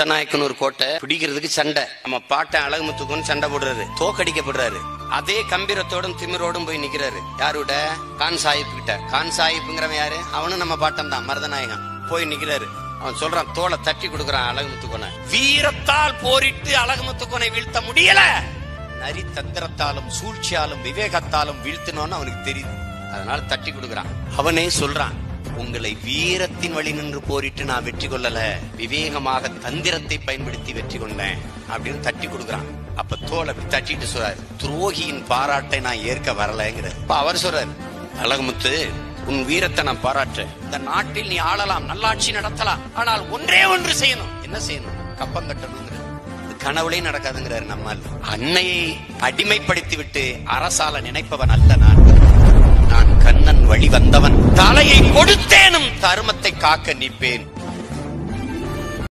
போத்தநாயக்கன் ஒரு கோட்டை பிடிக்கிறதுக்கு சண்டை நம்ம பாட்டன் அழகுமுத்துக்குன்னு சண்டை போடுறாரு தோக்கடிக்கப்படுறாரு அதே கம்பீரத்தோடும் திமிரோடும் போய் நிக்கிறாரு யாருட கான் சாஹிப் கிட்ட கான் சாஹிப்ங்கிறவன் யாரு அவனும் நம்ம பாட்டன் தான் மருதநாயகன் போய் நிக்கிறாரு அவன் சொல்றான் தோலை தட்டி கொடுக்கறான் அழகுமுத்துக்கோனை வீரத்தால் போரிட்டு அழகுமுத்துக்கோனை வீழ்த்த முடியல நரி தந்திரத்தாலும் சூழ்ச்சியாலும் விவேகத்தாலும் வீழ்த்தணும்னு அவனுக்கு தெரியுது அதனால தட்டி கொடுக்கறான் அவனே சொல்றான் உங்களை வீரத்தின் வழி நின்று போரிட்டு நான் வெற்றி கொள்ளல விவேகமாக தந்திரத்தை பயன்படுத்தி வெற்றி கொண்டேன் அப்படின்னு தட்டி கொடுக்கறான் அப்ப தோல் அப்படி தட்டிட்டு சொல்றாரு துரோகியின் பாராட்டை நான் ஏற்க வரலங்கிற அப்ப அவர் சொல்றாரு அழகுமுத்து உன் வீரத்தை நான் பாராட்டுறேன் இந்த நாட்டில் நீ ஆளலாம் நல்லாட்சி நடத்தலாம் ஆனால் ஒன்றே ஒன்று செய்யணும் என்ன செய்யணும் கப்பம் கட்டணுங்கிற இது கனவுலே நடக்காதுங்கிறாரு நம்மால் அன்னையை அடிமைப்படுத்தி விட்டு அரசால நினைப்பவன் அல்ல நான் நான் கண்ணன் வழி வந்தவன் தலையை கொடுத்தேனும் தருமத்தை காக்க நிற்பேன்